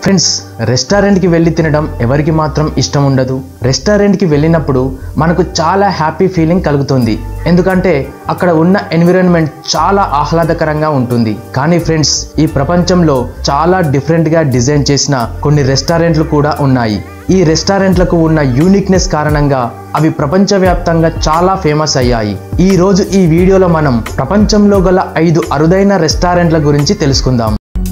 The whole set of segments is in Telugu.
ఫ్రెండ్స్ రెస్టారెంట్కి వెళ్ళి తినడం ఎవరికి మాత్రం ఇష్టం ఉండదు రెస్టారెంట్కి వెళ్ళినప్పుడు మనకు చాలా హ్యాపీ ఫీలింగ్ కలుగుతుంది ఎందుకంటే అక్కడ ఉన్న ఎన్విరాన్మెంట్ చాలా ఆహ్లాదకరంగా ఉంటుంది కానీ ఫ్రెండ్స్ ఈ ప్రపంచంలో చాలా డిఫరెంట్గా డిజైన్ చేసిన కొన్ని రెస్టారెంట్లు కూడా ఉన్నాయి ఈ రెస్టారెంట్లకు ఉన్న యూనిక్నెస్ కారణంగా అవి ప్రపంచవ్యాప్తంగా చాలా ఫేమస్ అయ్యాయి ఈ రోజు ఈ వీడియోలో మనం ప్రపంచంలో గల ఐదు అరుదైన రెస్టారెంట్ల గురించి తెలుసుకుందాం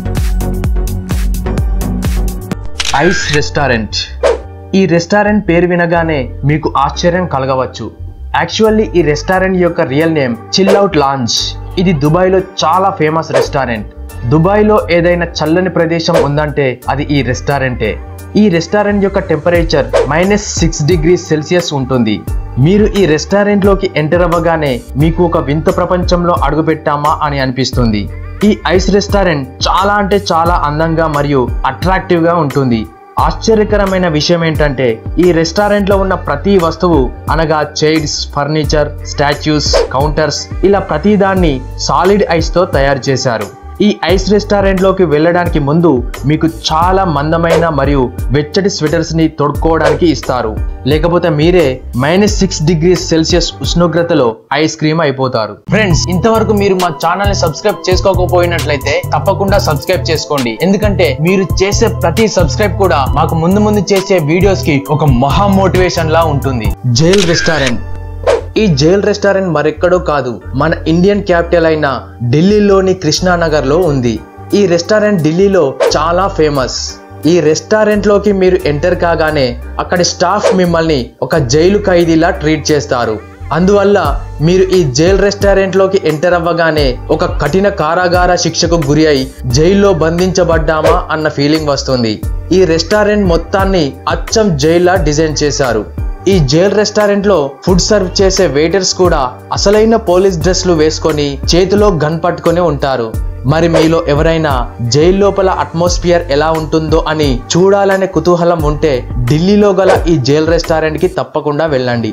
ఐస్ రెస్టారెంట్ ఈ రెస్టారెంట్ పేరు వినగానే మీకు ఆశ్చర్యం కలగవచ్చు యాక్చువల్లీ ఈ రెస్టారెంట్ యొక్క రియల్ నేమ్ చిల్అవుట్ లాంజ్ ఇది దుబాయ్లో చాలా ఫేమస్ రెస్టారెంట్ దుబాయ్లో ఏదైనా చల్లని ప్రదేశం ఉందంటే అది ఈ రెస్టారెంటే ఈ రెస్టారెంట్ యొక్క temperature minus six degree celsius ఉంటుంది మీరు ఈ రెస్టారెంట్లోకి ఎంటర్ అవ్వగానే మీకు ఒక వింత ప్రపంచంలో అడుగుపెట్టామా అని అనిపిస్తుంది ఈ ఐస్ రెస్టారెంట్ చాలా అంటే చాలా అందంగా మరియు అట్రాక్టివ్ గా ఉంటుంది ఆశ్చర్యకరమైన విషయం ఏంటంటే ఈ రెస్టారెంట్ లో ఉన్న ప్రతి వస్తువు అనగా చైర్స్ ఫర్నిచర్ స్టాచ్యూస్ కౌంటర్స్ ఇలా ప్రతి దాన్ని సాలిడ్ ఐస్ తో తయారు చేశారు ఈ ఐస్ రెస్టారెంట్ లోకి వెళ్ళడానికి ముందు మీకు చాలా మందమైన మరియు వెచ్చటి స్వెటర్స్ ని తొడుక్కోవడానికి ఇస్తారు లేకపోతే మీరే మైనస్ సిక్స్ డిగ్రీ సెల్సియస్ ఉష్ణోగ్రతలో ఐస్ క్రీమ్ అయిపోతారు ఫ్రెండ్స్ ఇంతవరకు మీరు మా ఛానల్ ని సబ్స్క్రైబ్ చేసుకోకపోయినట్లయితే తప్పకుండా సబ్స్క్రైబ్ చేసుకోండి ఎందుకంటే మీరు చేసే ప్రతి సబ్స్క్రైబ్ కూడా మాకు ముందు ముందు చేసే వీడియోస్ కి ఒక మహా మోటివేషన్ లా ఉంటుంది జైల్ రెస్టారెంట్ ఈ జైల్ రెస్టారెంట్ మరెక్కడో కాదు మన ఇండియన్ క్యాపిటల్ అయిన ఢిల్లీలోని కృష్ణానగర్ లో ఉంది ఈ రెస్టారెంట్ ఢిల్లీలో చాలా ఫేమస్ ఈ రెస్టారెంట్ లోకి మీరు ఎంటర్ కాగానే అక్కడి స్టాఫ్ మిమ్మల్ని ఒక జైలు ఖైదీలా ట్రీట్ చేస్తారు అందువల్ల మీరు ఈ జైల్ రెస్టారెంట్ లోకి ఎంటర్ అవ్వగానే ఒక కఠిన కారాగార శిక్షకు గురి అయి జైల్లో బంధించబడ్డామా అన్న ఫీలింగ్ వస్తుంది ఈ రెస్టారెంట్ మొత్తాన్ని అచ్చం జైల్లా డిజైన్ చేశారు ఈ జైల్ రెస్టారెంట్ లో ఫుడ్ సర్వ్ చేసే వెయిటర్స్ కూడా అసలైన పోలీస్ డ్రెస్లు వేసుకొని చేతిలో గన్ పట్టుకొని ఉంటారు మరి మీలో ఎవరైనా జైల్ లోపల అట్మాస్ఫియర్ ఎలా ఉంటుందో అని చూడాలనే కుతూహలం ఉంటే ఢిల్లీలో గల ఈ జైల్ రెస్టారెంట్ కి తప్పకుండా వెళ్ళండి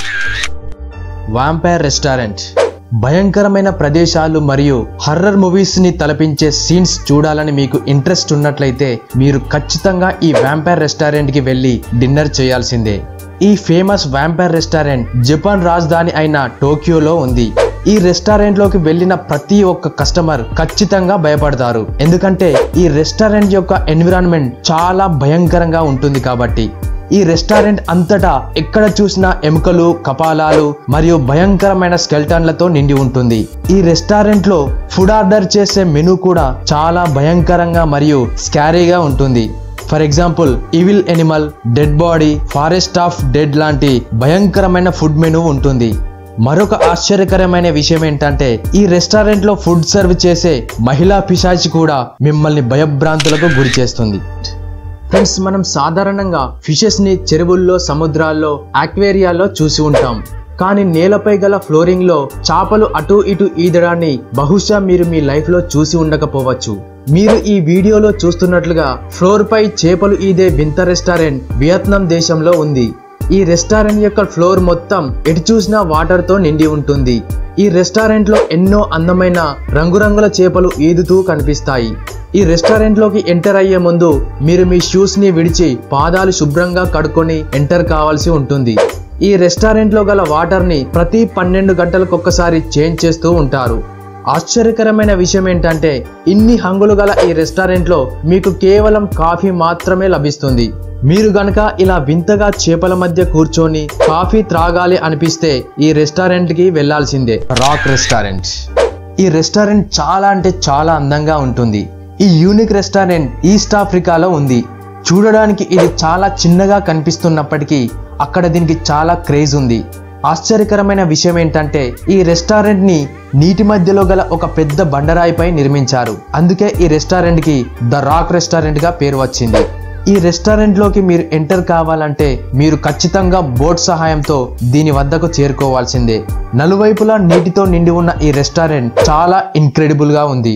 వాంపైర్ రెస్టారెంట్ భయంకరమైన ప్రదేశాలు మరియు హర్రర్ మూవీస్ ని తలపించే సీన్స్ చూడాలని మీకు ఇంట్రెస్ట్ ఉన్నట్లయితే మీరు ఖచ్చితంగా ఈ వ్యాంపైర్ రెస్టారెంట్ కి వెళ్ళి డిన్నర్ చేయాల్సిందే ఈ ఫేమస్ వ్యాంపైర్ రెస్టారెంట్ జపాన్ రాజధాని అయిన టోక్యోలో ఉంది ఈ రెస్టారెంట్ లోకి వెళ్ళిన ప్రతి ఒక్క కస్టమర్ ఖచ్చితంగా భయపడతారు ఎందుకంటే ఈ రెస్టారెంట్ యొక్క ఎన్విరాన్మెంట్ చాలా భయంకరంగా ఉంటుంది కాబట్టి ఈ రెస్టారెంట్ అంతటా ఎక్కడ చూసినా ఎముకలు కపాలాలు మరియు భయంకరమైన స్కెల్టన్లతో నిండి ఉంటుంది ఈ రెస్టారెంట్ లో ఫుడ్ ఆర్డర్ చేసే మెనూ కూడా చాలా భయంకరంగా మరియు స్కారీగా ఉంటుంది for example evil animal dead body forest of dead లాంటి భయంకరమైన ఫుడ్ మెనూ ఉంటుంది మరొక ఆశ్చర్యకరమైన విషయం ఏంటంటే ఈ రెస్టారెంట్ లో ఫుడ్ సర్వ్ చేసే మహిళా పిశాచి కూడా మిమ్మల్ని భయభ్రాంతులకు గురి చేస్తుంది ఫ్రెండ్స్ మనం సాధారణంగా ఫిషెస్ ని చెరువుల్లో సముద్రాల్లో ఆక్వేరియాల్లో చూసి ఉంటాం కానీ నేలపై గల ఫ్లోరింగ్ లో చేపలు అటు ఇటు ఈదడాన్ని బహుశా మీరు మీ లైఫ్ లో చూసి ఉండకపోవచ్చు మీరు ఈ వీడియోలో చూస్తున్నట్లుగా ఫ్లోర్ పై చేపలు ఈదే వింత రెస్టారెంట్ వియత్నాం దేశంలో ఉంది ఈ రెస్టారెంట్ యొక్క ఫ్లోర్ మొత్తం ఎటు చూసినా వాటర్ తో నిండి ఉంటుంది ఈ రెస్టారెంట్ లో ఎన్నో అందమైన రంగురంగుల చేపలు ఈదుతూ కనిపిస్తాయి ఈ రెస్టారెంట్ లోకి ఎంటర్ అయ్యే ముందు మీరు మీ షూస్ ని విడిచి పాదాలు శుభ్రంగా కడుక్కొని ఎంటర్ కావాల్సి ఉంటుంది ఈ రెస్టారెంట్ లో గల వాటర్ ని ప్రతి పన్నెండు గంటలకు ఒక్కసారి చేంజ్ చేస్తూ ఉంటారు ఆశ్చర్యకరమైన విషయం ఏంటంటే ఇన్ని హంగులు గల ఈ రెస్టారెంట్ లో మీకు కేవలం కాఫీ మాత్రమే లభిస్తుంది మీరు గనక ఇలా వింతగా చేపల మధ్య కూర్చొని కాఫీ త్రాగాలి అనిపిస్తే ఈ రెస్టారెంట్ కి వెళ్లాల్సిందే రాక్ రెస్టారెంట్ ఈ రెస్టారెంట్ చాలా అంటే చాలా అందంగా ఉంటుంది ఈ యూనిక్ రెస్టారెంట్ ఈస్ట్ ఆఫ్రికాలో ఉంది చూడడానికి ఇది చాలా చిన్నగా కనిపిస్తున్నప్పటికీ అక్కడ దీనికి చాలా క్రేజ్ ఉంది ఆశ్చర్యకరమైన విషయం ఏంటంటే ఈ రెస్టారెంట్ ని నీటి మధ్యలో గల ఒక పెద్ద బండరాయిపై నిర్మించారు అందుకే ఈ రెస్టారెంట్ కి ద రాక్ రెస్టారెంట్ గా పేరు వచ్చింది ఈ రెస్టారెంట్ లోకి మీరు ఎంటర్ కావాలంటే మీరు ఖచ్చితంగా బోట్ సహాయంతో దీని వద్దకు చేరుకోవాల్సిందే నలువైపులా నీటితో నిండి ఉన్న ఈ రెస్టారెంట్ చాలా ఇన్క్రెడిబుల్ గా ఉంది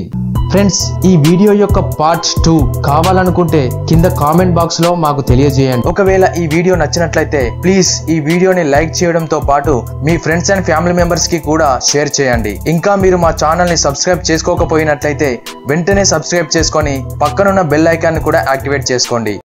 ఫ్రెండ్స్ ఈ వీడియో యొక్క పార్ట్ టూ కావాలనుకుంటే కింద కామెంట్ బాక్స్ లో మాకు తెలియజేయండి ఒకవేళ ఈ వీడియో నచ్చినట్లయితే ప్లీజ్ ఈ వీడియోని లైక్ చేయడంతో పాటు మీ ఫ్రెండ్స్ అండ్ ఫ్యామిలీ మెంబర్స్ కి కూడా షేర్ చేయండి ఇంకా మీరు మా ఛానల్ ని సబ్స్క్రైబ్ చేసుకోకపోయినట్లయితే వెంటనే సబ్స్క్రైబ్ చేసుకొని పక్కనున్న బెల్ ఐకాన్ కూడా యాక్టివేట్ చేసుకోండి